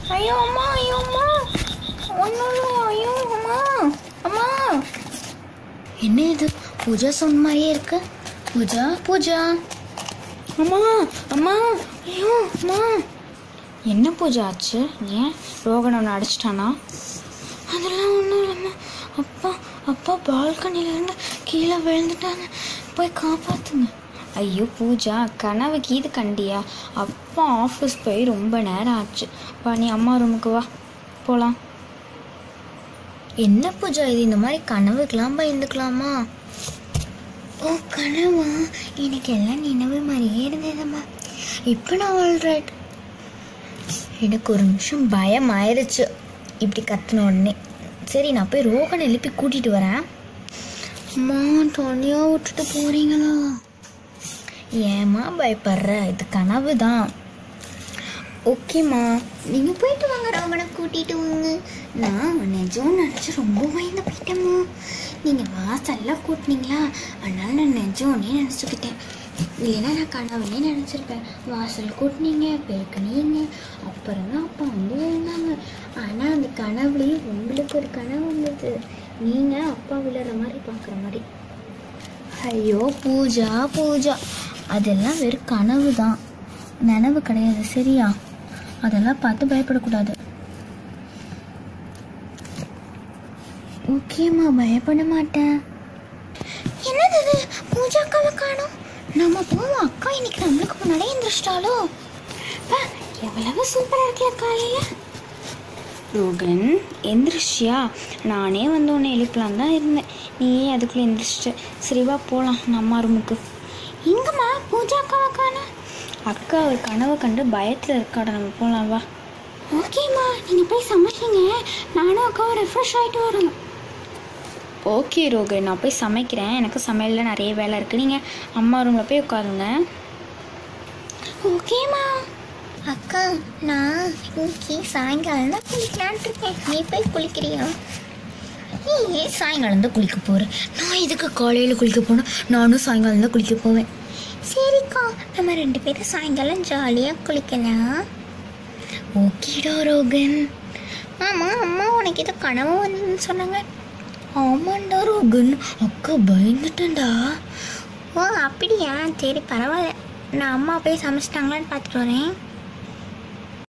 ஐயோ அம்மா ஐயோ அம்மா ஒன்றும் ஐயோ அம்மா அம்மா என்ன இது பூஜா சொன்ன மாதிரியே இருக்கு பூஜா பூஜா அம்மா அம்மா ஐயோ அம்மா என்ன பூஜா ஆச்சு ஏன் ரோகன் அவனை அடிச்சிட்டானா அதெல்லாம் ஒன்றும் இல்லைம்மா அப்பா அப்பா பால்கனிலேருந்து கீழே விழுந்துட்டாங்க போய் காப்பாத்துங்க ஐயோ பூஜா கனவு கீது கண்டியா அப்பா ஆஃபீஸ் போய் ரொம்ப நேரம் ஆச்சு வா நீ அம்மா ரூமுக்கு வா போகலாம் என்ன பூஜா இது இந்த மாதிரி கனவுக்கெல்லாம் பயந்துக்கலாமா ஓ கனவா எனக்கு எல்லாம் நினைவு மாதிரியே இருந்ததும்மா இப்போ நான் ஆல்ரைட் எனக்கு ஒரு நிமிஷம் பயம் ஆயிடுச்சு இப்படி கத்தின உடனே சரி நான் போய் ரோகனை எழுப்பி கூட்டிட்டு வரேன் அம்மா தனியாக விட்டுட்டு போறீங்களா ஏம்மா பயப்படுற இது கனவு தான் ஓகேம்மா நீங்கள் போயிட்டு வாங்க ரோகனை கூட்டிட்டு வாங்க நான் நிஜம் நினச்சி ரொம்ப பயந்து போயிட்டேம்மா நீங்கள் வாசல்லாம் கூட்டினீங்களா அதனால நான் நிஜம்னே நினச்சிக்கிட்டேன் இல்லைன்னா நான் கனவுலே நினச்சிருப்பேன் வாசல் கூட்டினீங்க பெருக்குனீங்க அப்புறம் தான் அப்பா வந்து இருந்தாங்க ஆனால் அந்த கனவுலேயும் உங்களுக்கு ஒரு கனவு வந்தது நீங்கள் அப்பா விழுற மாதிரி பார்க்குற மாதிரி ஐயோ பூஜா பூஜா அதெல்லாம் வெறும் கனவு தான் நினைவு கிடையாது சரியா அதெல்லாம் பார்த்து பயப்படக்கூடாது ஓகேம்மா பயப்பட மாட்டேன் என்னது இது பூஜா அக்காவை காணும் நம்ம போவோம் அக்கா இன்னைக்கு நம்மளுக்கு முன்னாடியே எந்திரிச்சிட்டாலோ அப்பா, எவ்வளவு சூப்பராக இருக்கே காலையில ரோகன் எந்திரிச்சியா நானே வந்து உன்னை எழுப்பலாம் தான் இருந்தேன் நீயே அதுக்குள்ளே எந்திரிச்சிட்ட சரி வா போகலாம் நம்ம ரூமுக்கு எங்கம்மா பூஜா அக்காவை காணோம் அக்கா ஒரு கனவை கண்டு பயத்தில் இருக்காட நம்ம போகலாம் வா ஓகேம்மா நீங்கள் போய் சமைச்சிங்க நானும் அக்காவும் ரெஃப்ரெஷ் ஆகிட்டு வரோம் ஓகே ரோகன் நான் போய் சமைக்கிறேன் எனக்கு சமையலில் நிறைய வேலை இருக்குது நீங்கள் அம்மா ரூமில் போய் உட்காருங்க ஓகேம்மா அக்கா நான் இன்னைக்கு சாயங்காலம் தான் குளிக்கலான்ட்டு இருக்கேன் நீ போய் குளிக்கிறியா நீ ஏன் சாயங்காலம் தான் குளிக்க போகிறேன் நான் இதுக்கு காலையில் குளிக்க போனேன் நானும் சாயங்காலம் தான் குளிக்க போவேன் சரிக்கா நம்ம ரெண்டு பேரும் சாயங்காலம் ஜாலியாக குளிக்கலாம் ஓகேடா ரோகன் ஆமாம் அம்மா உனக்கு ஏதோ கனவு வந்ததுன்னு சொன்னாங்க ஆமாண்டா ரோகன் அக்கா பயந்துட்டேன்டா ஓ அப்படியா சரி பரவாயில்ல நான் அம்மா போய் சமைச்சிட்டாங்களான்னு பார்த்துட்டு வரேன்